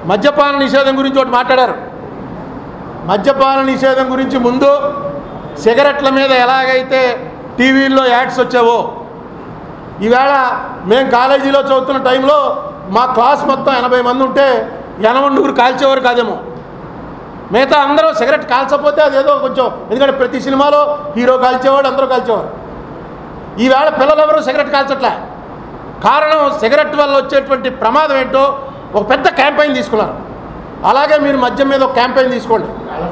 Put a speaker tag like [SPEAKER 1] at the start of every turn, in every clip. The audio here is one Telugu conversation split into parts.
[SPEAKER 1] మద్యపాన నిషేధం గురించి ఒకటి మాట్లాడారు మద్యపాన నిషేధం గురించి ముందు సిగరెట్ల మీద ఎలాగైతే టీవీల్లో యాడ్స్ వచ్చావో ఈవేళ మేము కాలేజీలో చదువుతున్న టైంలో మా క్లాస్ మొత్తం ఎనభై మంది ఉంటే ఎనభై నూరు కాల్చేవారు కాదేమో మిగతా అందరూ సిగరెట్ కాల్చకపోతే అదేదో కొంచెం ఎందుకంటే ప్రతి సినిమాలో హీరో కాల్చేవాడు అందరూ కాల్చేవారు ఈవేళ పిల్లలు ఎవరు సిగరెట్ కాల్చట్లే కారణం సిగరెట్ వల్ల వచ్చేటువంటి ప్రమాదం ఏంటో ఒక పెద్ద క్యాంపెయిన్ తీసుకున్నారు అలాగే మీరు మద్యం మీద ఒక క్యాంపెయిన్ తీసుకోండి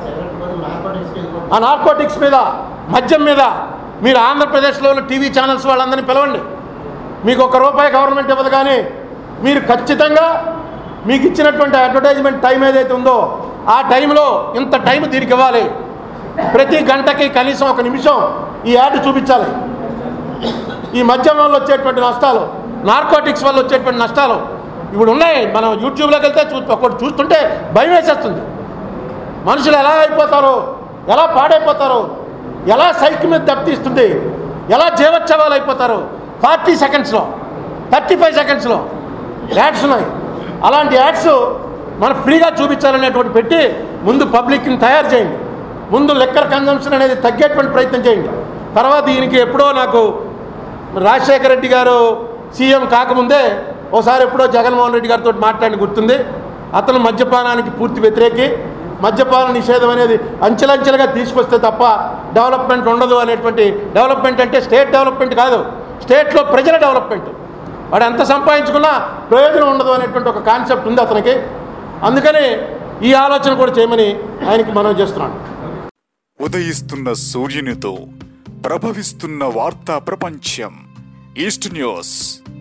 [SPEAKER 1] ఆ నార్కోటిక్స్ మీద మద్యం మీద మీరు ఆంధ్రప్రదేశ్లో ఉన్న టీవీ ఛానల్స్ వాళ్ళందరినీ పిలవండి మీకు ఒక రూపాయి గవర్నమెంట్ ఇవ్వదు కానీ మీరు ఖచ్చితంగా మీకు ఇచ్చినటువంటి అడ్వర్టైజ్మెంట్ టైం ఏదైతే ఉందో ఆ టైంలో ఇంత టైం దీనికి ఇవ్వాలి ప్రతి గంటకి కనీసం ఒక నిమిషం ఈ యాడ్ చూపించాలి ఈ మద్యం వల్ల వచ్చేటువంటి నష్టాలు నార్కోటిక్స్ వల్ల వచ్చేటువంటి నష్టాలు ఇప్పుడు ఉన్నాయి మనం యూట్యూబ్లోకి వెళ్తే చూ ఒకటి చూస్తుంటే భయం వేసేస్తుంది మనుషులు ఎలా అయిపోతారో ఎలా పాడైపోతారో ఎలా సైకిల్ మీద దెబ్బతీస్తుంది ఎలా జీవోత్సవాలు అయిపోతారో ఫార్టీ సెకండ్స్లో థర్టీ ఫైవ్ సెకండ్స్లో యాడ్స్ ఉన్నాయి అలాంటి యాడ్స్ మనం ఫ్రీగా చూపించాలనేటువంటి పెట్టి ముందు పబ్లిక్ని తయారు చేయండి ముందు లెక్కర్ కన్జంప్షన్ అనేది తగ్గేటువంటి ప్రయత్నం చేయండి తర్వాత దీనికి ఎప్పుడో నాకు రాజశేఖర రెడ్డి గారు సీఎం కాకముందే ఓసారి ఎప్పుడో జగన్మోహన్ రెడ్డి గారితో మాట్లాడి గుర్తుంది అతను మద్యపానానికి పూర్తి వ్యతిరేకి మద్యపాన నిషేధం అనేది అంచెలంచెలుగా తీసుకొస్తే తప్ప డెవలప్మెంట్ ఉండదు అనేటువంటి డెవలప్మెంట్ అంటే స్టేట్ డెవలప్మెంట్ కాదు స్టేట్లో ప్రజల డెవలప్మెంట్ వాడు ఎంత సంపాదించుకున్నా ప్రయోజనం ఉండదు అనేటువంటి ఒక కాన్సెప్ట్ ఉంది అతనికి అందుకని ఈ ఆలోచన కూడా చేయమని ఆయనకి మనం చేస్తున్నాను
[SPEAKER 2] ఉదయిస్తున్న సూర్యునితో ప్రభవిస్తున్న వార్తా ప్రపంచం ఈస్ట్ న్యూస్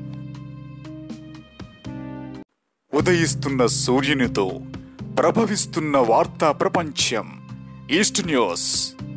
[SPEAKER 2] ఉదయిస్తున్న సూర్యునితో ప్రభవిస్తున్న వార్తా ప్రపంచం ఈస్ట్ న్యూస్